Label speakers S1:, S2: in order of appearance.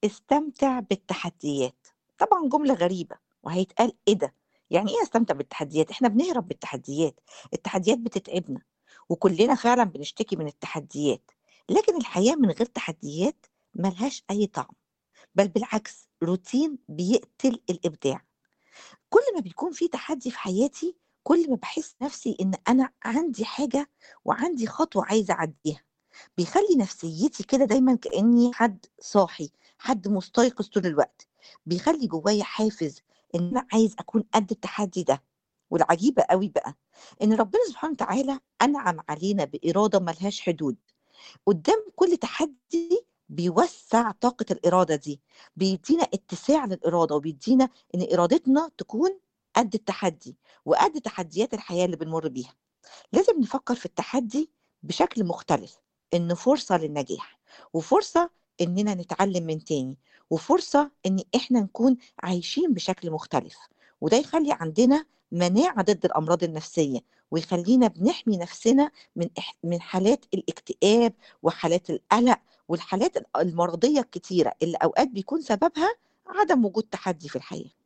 S1: استمتع بالتحديات طبعا جملة غريبة وهيتقال ايه ده يعني ايه استمتع بالتحديات احنا بنهرب بالتحديات التحديات بتتعبنا وكلنا فعلا بنشتكي من التحديات لكن الحياة من غير تحديات ملهاش اي طعم بل بالعكس روتين بيقتل الابداع كل ما بيكون في تحدي في حياتي كل ما باحس نفسي إن أنا عندي حاجة وعندي خطوة عايزة أعدّيها، بيخلّي نفسيتي كده دايمًا كإني حد صاحي، حد مستيقظ طول الوقت، بيخلّي جوايا حافز إن أنا عايز أكون قد التحدي ده، والعجيبة أوي بقى إن ربنا سبحانه وتعالى أنعم علينا بإرادة ما لهاش حدود. قدام كل تحدي بيوسّع طاقة الإرادة دي، بيدّينا اتساع للإرادة، وبيدّينا إن إرادتنا تكون قد التحدي، وقد تحديات الحياة اللي بنمُر بيها. لازم نفكّر في التحدي بشكل مختلف، إنه فرصة للنجاح، وفرصة إننا نتعلم من تاني، وفرصة إن إحنا نكون عايشين بشكل مختلف، وده يخلّي عندنا مناعة ضد الأمراض النفسية، ويخلّينا بنحمي نفسنا من إح من حالات الاكتئاب وحالات القلق والحالات ال المرضية الكتيرة اللي أوقات بيكون سببها عدم وجود تحدي في الحياة.